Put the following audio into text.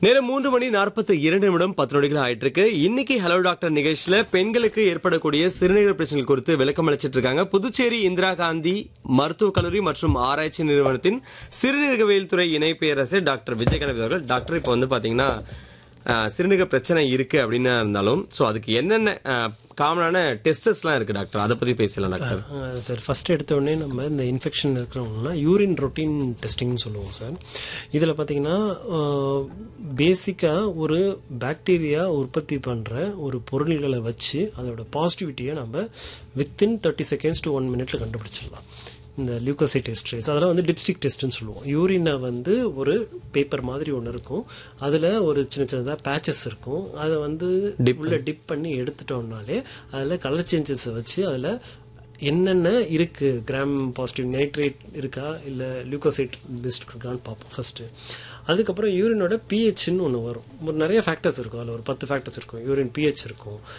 நேரம் மூன்று மணி நாற்பத்தி இரண்டு நிமிடம் பத்து நொடிகள் ஆயிட்டு இருக்கு இன்னைக்கு ஹலோ டாக்டர் நிகழ்ச்சியில பெண்களுக்கு ஏற்படக்கூடிய சிறுநீரக பிரச்சனைகள் குறித்து விளக்கம் அளிச்சிட்டு இருக்காங்க புதுச்சேரி இந்திரா காந்தி மருத்துவக் கல்லூரி மற்றும் ஆராய்ச்சி நிறுவனத்தின் சிறுநீரகவியல் துறை இணை பேரரசர் டாக்டர் விஜய் கணபதி அவர்கள் டாக்டர் இப்போ வந்து பாத்தீங்கன்னா அஹ், சிறுநீரக பிரச்சனை இருக்கு அப்படின்னு இருந்தாலும் ஸோ அதுக்கு என்னென்ன காமனான டெஸ்டஸ்லாம் இருக்கு டாக்டர் அதை பத்தி பேசலாம் டாக்டர் சார் ஃபர்ஸ்ட் எடுத்த உடனே நம்ம இந்த இன்ஃபெக்ஷன் இருக்கிறவங்கன்னா யூரின் ரொட்டீன் டெஸ்டிங்னு சொல்லுவோம் சார் இதில் பார்த்தீங்கன்னா பேசிக்காக ஒரு பாக்டீரியா உற்பத்தி பண்ணுற ஒரு பொருள்களை வச்சு அதோட பாசிட்டிவிட்டியை நம்ம within thirty seconds to one மினிட்ல கண்டுபிடிச்சிடலாம் இந்த லியூக்கோசைட் டெஸ்ட் அதெல்லாம் வந்து டிப்ஸ்டிக் டெஸ்ட்னு சொல்லுவோம் யூரினை வந்து ஒரு பேப்பர் மாதிரி ஒன்று இருக்கும் அதில் ஒரு சின்ன சின்னதாக பேச்சஸ் இருக்கும் அதை வந்து உள்ள டிப் பண்ணி எடுத்துட்டோம்னாலே அதில் கலர் சேஞ்சஸை வச்சு அதில் என்னென்ன இருக்கு கிராம் பாசிட்டிவ் நைட்ரேட் இருக்கா இல்லை லியூக்கோசைட் லிஸ்ட் இருக்கான்னு பார்ப்போம் ஃபர்ஸ்ட் அதுக்கப்புறம் யூரினோட பிஹெச்னு ஒன்று வரும் ஒரு நிறைய ஃபேக்டர்ஸ் இருக்கும் அதில் ஒரு பத்து ஃபேக்டர்ஸ் இருக்கும் யூரின் பிஹெச் இருக்கும்